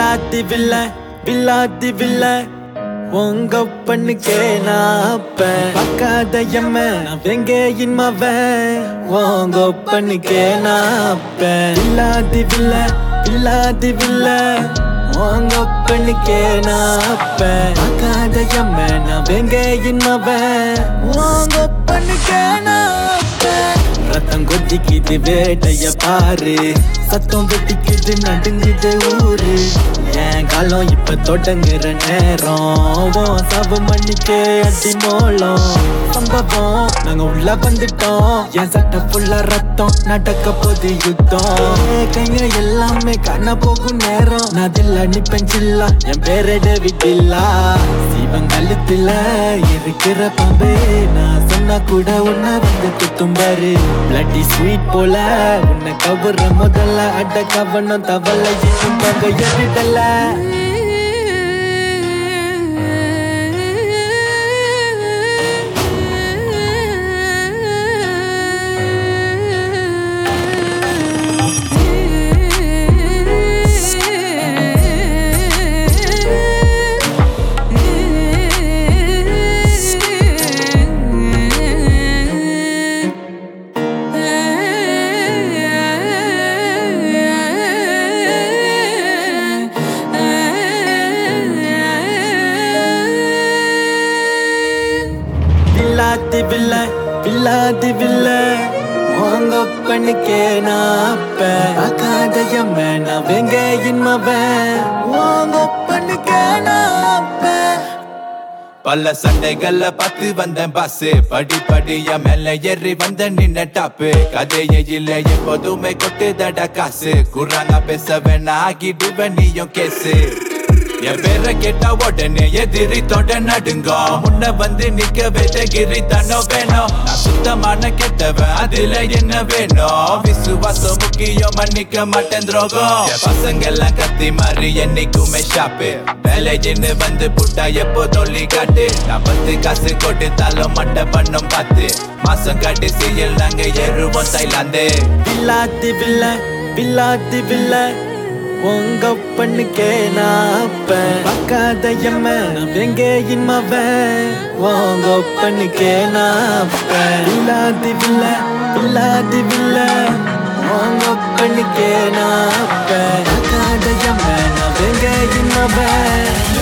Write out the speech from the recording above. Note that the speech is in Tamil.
வில்லாத்தி வில்ல வில்லாத்தி வில்ல உங்க பண்ணுக்கே நான் அப்ப பக்காத எம்ம நான் வெங்க இன்மவன் உங்க பண்ணுக்கே நான் அப்ப வில்லாத்தி வில்ல வில்லாத்தி வில்ல உங்க பண்ணுக்கே நான் அப்ப பக்காத எம்ம நான் வெங்க இன்மவன் உங்க பண்ணுக்கே நான் அப்ப ரத்தம் கொதிக்குது வேட்டைய பாரு சத்தம் வெட்டிக்குது நடுங்குது ஊரு என் காலம் இப்ப தொடங்குற நேரம் உன் சப மணிக்கே அடி மோளம் சம்பவம் நாங்க உள்ள வந்துட்டோம் என் சட்டை ஃபுல்லா ரத்தம் நடக்க போது யுத்தம் கைங்க எல்லாமே காண போகும் நேரம் நான் தில்ல நிப்பேன் சில்லா என் பேரு டேவிட்டில்லா சிவன் கழுத்துல இருக்கிற பாம்பே நான் சொன்னா கூட உன்னை வந்து குத்தும் பாரு பிளட்டி ஸ்வீட் போல உன்னை கவுற முதல்ல அட கவனம் தவளை இன்னும் பங்க எதிடல வில்லாத்தி வில்ல வில்லாத்தி வில்ல உங்க பண்ணுக்கே நான் அப்ப பார்க்காத எம்ம நான் வெங்க இன்மவன் உங்க பண்ணுக்கே நான் அப்ப பல சண்டைகள்ல பார்த்து வந்தேன் பாசு படி படியா மேல ஏறி வந்த நின்ன டாப்பு கதையே இல்ல எப்போதுமே கொட்டுதடா காசு குறாங்க பேச வேணா ஆகிடுவேன் நீயும் கேசு என் பேரை கேட்டா உடனே எதிரி தொட நடுங்க முன்ன வந்து நிக்க வெதகிரி தனோ வேணும் நான் சுத்தமான கெட்டவன் அதுல என்ன வேணும் விசுவாசம் முக்கியம் மன்னிக்க மாட்டேன் துரோகம் என் பசங்க எல்லாம் கத்தி மாறி என்னைக்குமே ஷாப்பு வேலைன்னு வந்து புட்டா எப்போ தொல்லி காட்டு நான் பத்து காசு கொடுத்தாலும் மட்ட பண்ணும் பார்த்து மாசம் கடைசியில் நாங்க ஏறுவோம் தைலாந்து வில்லாத்தி வில்ல வில்லாத்தி வில்ல உங்க பண்ணுக்கே நான் அப்ப பார்க்காத எம்ம நான் வெங்க இன்மவன் உங்க பண்ணுக்கே நான் அப்ப வில்லாத்தி வில்ல வில்லாத்தி வில்ல உங்க பண்ணுக்கே நான் அப்ப பார்க்காத எம்ம நான் வெங்க இன்மவன்